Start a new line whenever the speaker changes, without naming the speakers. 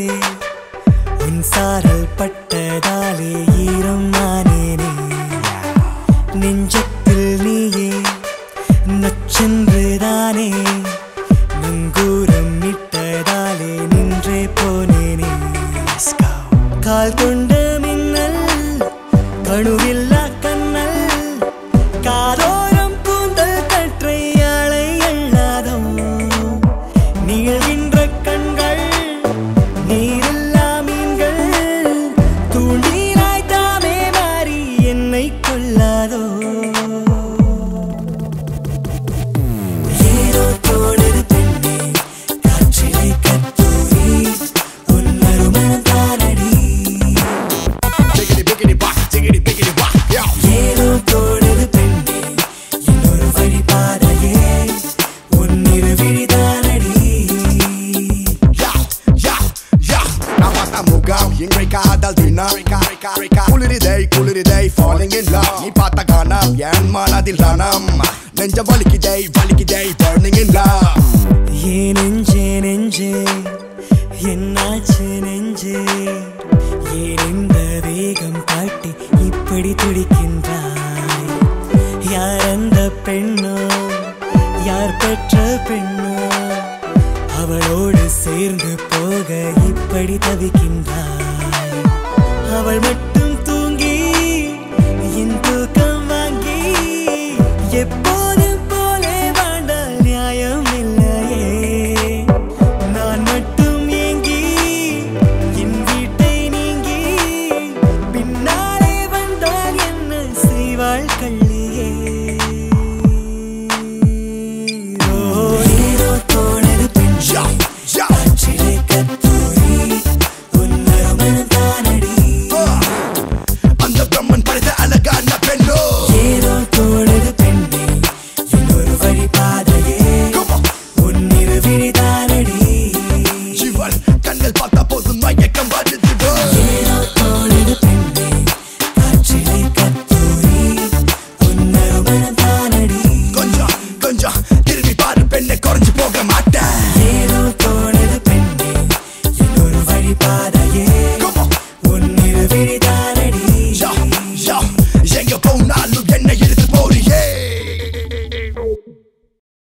உன் சாரல் பட்டதாலே ஈரம் நானேனே நெஞ்சத்தில் நீயே நச்சென்றுதானே நங்கூரம் இட்டதாலே நின்றே போனேனே கால் கொண்ட மின்னல் கணுவில்லா கண்ணல் காதோரம் கூந்தல் கற்றை அலை எள்ளாதோ நீள்கின்ற கண்கள் நீரில்லா மீன்கள் தூண்டிலாய் தாமே மாறி என்னை கொள்ளாதோ ஏதோ தோணுது பெண்ணே காற்றிலே கத்தூரி உன் மறுமணம் தானடி
Biggity, biggity, bop, tiggity, biggity, bop, yo.
ஏதோ தோணுது பெண்ணே இன்னொரு வழி பாதையே உன் இருவிழிதானடி
Yo, yo, yo. நான் பார்த்த முகம் எங்கள் காதல் தினம் குளிரிதை குளிரிதை falling in love நீ பார்த்த காணம் என் மனதில் ரணம் நெஞ்ச வலிக்குதை வலிக்குதை burning in love
ஏ நெஞ்சே நெஞ்சே என்னாச்சு நெஞ்சே ஏன் இந்த வேகம் காட்டி இப்படி துடிக்கின்றாய் யார் அந்த பெண்ணோ யார் பெற்ற பெண்ணோ அவளோடு சேர்ந்து போக இப்படி தவிக்கின்றாய் அவள் மட்டும்